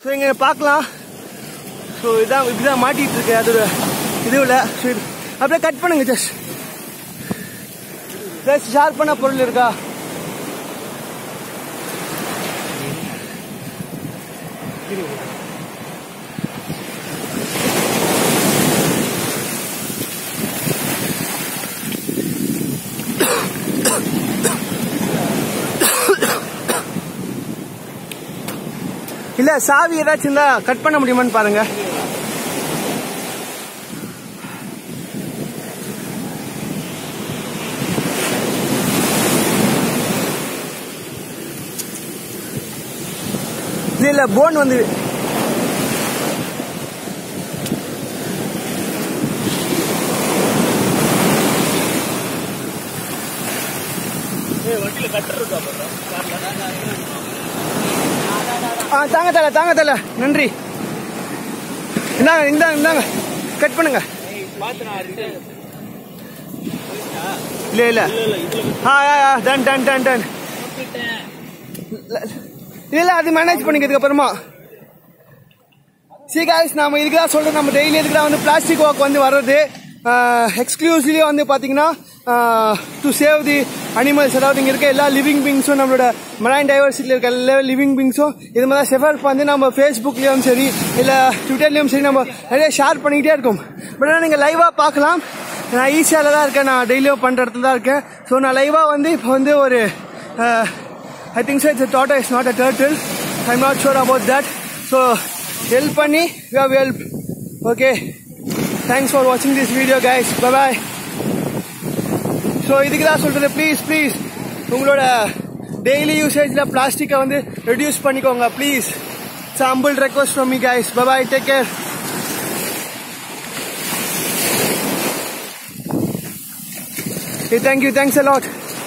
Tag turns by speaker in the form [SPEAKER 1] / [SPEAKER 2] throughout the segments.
[SPEAKER 1] So இங்கே பார்க்கலாம் so இதான் இப்படிதான் மாட்டிட்டு இருக்கு அதோட இதுவில் ஸோ இது அப்படியே கட் பண்ணுங்க ஜஸ்ட் ஜஸ்ட் ஷார்ப்பான பொருள் இருக்கா இல்ல சாவி ஏதாச்சும் இருந்தா கட் பண்ண முடியுமான்னு பாருங்க இல்ல இல்ல போன் வந்து ஆ தாங்க தல தாங்க தல நன்றி இந்தாங்க இந்தாங்க இந்தாங்க கட் பண்ணுங்க இல்ல இல்ல ஆ ஆ டன் டன் டன் டன் இல்ல அது மேனேஜ் பண்ணிக்கிறதுக்கு அப்புறமா சி காய்ஸ் நாம இதுக்கு தான் சொல்றோம் நம்ம டெய்லி இதுக்கு தான் வந்து பிளாஸ்டிக் வாக் வந்து வர்றது எக்ஸ்க்ளூசிவ்லி வந்து பார்த்தீங்கன்னா டு சேவ் தி அனிமல்ஸ் அதாவது இங்கே இருக்க எல்லா லிவிங் பீங்ஸும் நம்மளோட மரைன் டைவர்சிட்டியில் இருக்க எல்லா லிவிங் பீங்ஸும் இது மாதிரி செஃபர்க் வந்து நம்ம ஃபேஸ்புக்லேயும் சரி இல்லை ட்விட்டர்லேயும் சரி நம்ம நிறைய ஷேர் பண்ணிக்கிட்டே இருக்கோம் பட் ஆனால் நீங்கள் லைவாக பார்க்கலாம் நான் ஈஸியாக தான் இருக்கேன் நான் டெய்லியும் பண்ணுற இடத்துல தான் இருக்கேன் ஸோ நான் லைவாக வந்து இப்போ வந்து ஒரு I think so it's data is not a turtle I am not sure about that so help பண்ணி we have help okay thanks for வாட்சிங் this video guys bye so இதுக்கு தான் சொல்கிறது ப்ளீஸ் ப்ளீஸ் உங்களோட டெய்லி யூசேஜில் பிளாஸ்டிக்கை வந்து reduce பண்ணிக்கோங்க please it's humble request from me guys bye take care Hey, thank you, thanks a lot.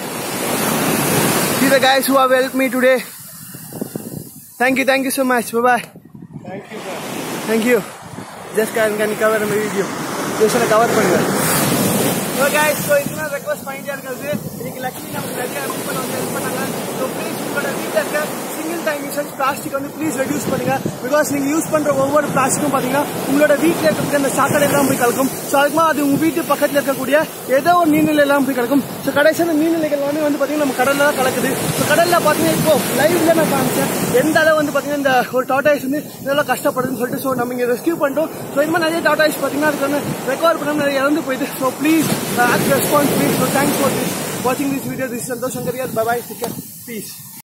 [SPEAKER 1] See the guys who have helped me today. Thank you, thank you so much. Bye bye.
[SPEAKER 2] Thank you, sir.
[SPEAKER 1] Thank you. Just can, can you cover my video? Just cover பண்ணுங்க So guys, so இதுனா request பண்ணிட்டே இருக்கிறது இன்னைக்கு லக்ஷ்மி நமக்கு நிறைய people வந்து help பண்ணாங்க so please உங்களோட வீட்டில் இருக்க சிங்கிள் டைம் யூசேஜ் பிளாஸ்டிக் வந்து ப்ளீஸ் ரெடியூஸ் பண்ணுங்க பிகாஸ் நீங்க யூஸ் பண்ற ஒவ்வொரு பிளாஸ்டிக்கும் பாத்தீங்கன்னா உங்களோட வீட்டில் இருக்கக்கூடிய அந்த சாக்கடை எல்லாம் போய் கலக்கும் ஸோ அதுக்குமா அது உங்க வீட்டு பக்கத்தில் இருக்கக்கூடிய ஏதோ ஒரு நீர்நிலை எல்லாம் போய் கலக்கும் ஸோ கடைசி அந்த நீர்நிலைகள் எல்லாமே வந்து பாத்தீங்கன்னா நம்ம கடல்ல தான் கலக்குது ஸோ கடல்ல பாத்தீங்கன்னா இப்போ லைவ்ல நான் காமிச்சேன் எந்த அளவு வந்து பாத்தீங்கன்னா இந்த ஒரு டாட்டாய்ஸ் வந்து இதெல்லாம் கஷ்டப்படுதுன்னு சொல்லிட்டு ஸோ நம்ம இங்க ரெஸ்கியூ பண்ணிட்டோம் ஸோ இது மாதிரி நிறைய டாட்டாய்ஸ் பாத்தீங்கன்னா அதுக்கு வந்து ரெக்கவர் பண்ணாம நிறைய இறந்து போயிடுது so please act response please so thanks for this வாட்சிங் this video this Santhosh Sankariya bye bye piece